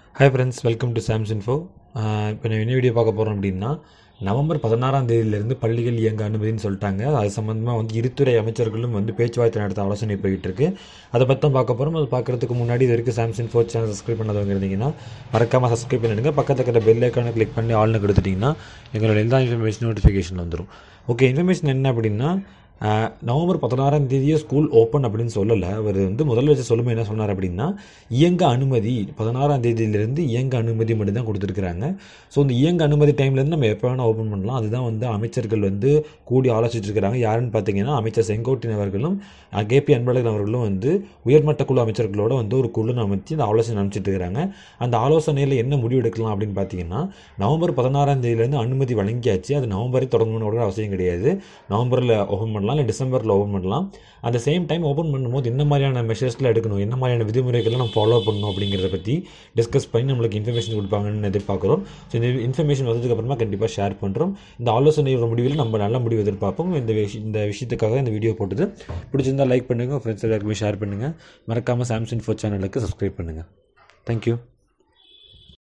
hi friends welcome to Sam's info இப்போ நான் என்ன வீடியோ பார்க்க போகிறோம் அப்படின்னா நவம்பர் பதினாறாம் தேதியிலிருந்து பள்ளிகள் இயங்க அனுமதின்னு சொல்லிட்டாங்க அது சம்மந்தமாக வந்து இருத்துறை அமைச்சர்களும் வந்து பேச்சுவார்த்தை நடத்த ஆலோசனை போயிட்டு இருக்கு அதை பற்றி தான் பார்க்க போகிறோம் அது பார்க்குறதுக்கு முன்னாடி இது வரைக்கும் சாம்ஸ் இன்ஃபோ சேனல் சப்ஸ்கிரைப் பண்ணாதவங்க இருந்தீங்கன்னா மறக்காமல் சப்ஸ்கிரைப் பண்ணிடுங்க பக்கத்தில் இருக்கிற பெல் ஐக்கானை கிளிக் பண்ணி ஆள்னு கொடுத்துட்டிங்கன்னா எங்களோட எல்லா இன்ஃபர்மேஷன் நோட்டிஃபிகேஷன் வந்துடும் ஓகே இன்ஃபர்மேஷன் என்ன அப்படின்னா ஆஹ், நவம்பர் பதினாறாம் தேதியே ஸ்கூல் ஓப்பன் அப்படின்னு சொல்லலை அவர் வந்து முதலமைச்சர் சொல்லும்போது என்ன சொன்னார் அப்படின்னா இயங்க அனுமதி பதினாறாம் தேதியிலிருந்து இயங்க அனுமதி மட்டும் தான் கொடுத்துருக்குறாங்க ஸோ இந்த இயங்க அனுமதி டைம்லேருந்து நம்ம எப்போ வேணால் ஓப்பன் பண்ணலாம் அதுதான் வந்து அமைச்சர்கள் வந்து கூடி ஆலோசிச்சுட்டு இருக்கிறாங்க யாருன்னு பார்த்தீங்கன்னா அமைச்சர் செங்கோட்டையன் அவர்களும் கேபி அன்பழகன் அவர்களும் வந்து உயர்மட்ட குழு அமைச்சர்களோட வந்து ஒரு குழு அமைச்சு இந்த ஆலோசனை அமைச்சிட்டு இருக்கிறாங்க அந்த ஆலோசனையில் என்ன முடிவு எடுக்கலாம் அப்படின்னு பார்த்தீங்கன்னா நவம்பர் பதினாறாம் தேதியிலேருந்து அனுமதி வழங்கியாச்சு அது நவம்பரே தொடங்கணும்னு கூட அவசியம் கிடையாது நவம்பரில் ஓப்பன் பண்ணலாம் இல்லை டிசம்பரில் ஓப்பன் பண்ணலாம் அந்த சேம் டைம் ஓப்பன் பண்ணும்போது என்ன மாதிரியான மெஷர்ஸ்லாம் எடுக்கணும் என்ன மாதிரியான விதிமுறைகள்லாம் நம்ம ஃபாலோ பண்ணணும் அப்படிங்கிறத பற்றி டிஸ்கஸ் பண்ணி நம்மளுக்கு இன்ஃபர்மேஷன் கொடுப்பாங்கன்னு எதிர்பார்க்குறோம் ஸோ இந்த இன்ஃபர்மேஷன் வந்ததுக்கப்புறமா கண்டிப்பாக ஷேர் பண்ணுறோம் இந்த ஆலோசனையோட முடிவில் நம்ம நல்ல முடிவு எதிர்பார்ப்போம் இந்த விஷயம் இந்த விஷயத்துக்காக இந்த வீடியோ போட்டது பிடிச்சிருந்தா லைக் பண்ணுங்கள் ஃப்ரெண்ட்ஸ் எல்லாருக்குமே ஷேர் பண்ணுங்கள் மறக்காமல் சாம்சங் ஃபோர் சேனலுக்கு சப்ஸ்கிரைப் பண்ணுங்கள் தேங்க்யூ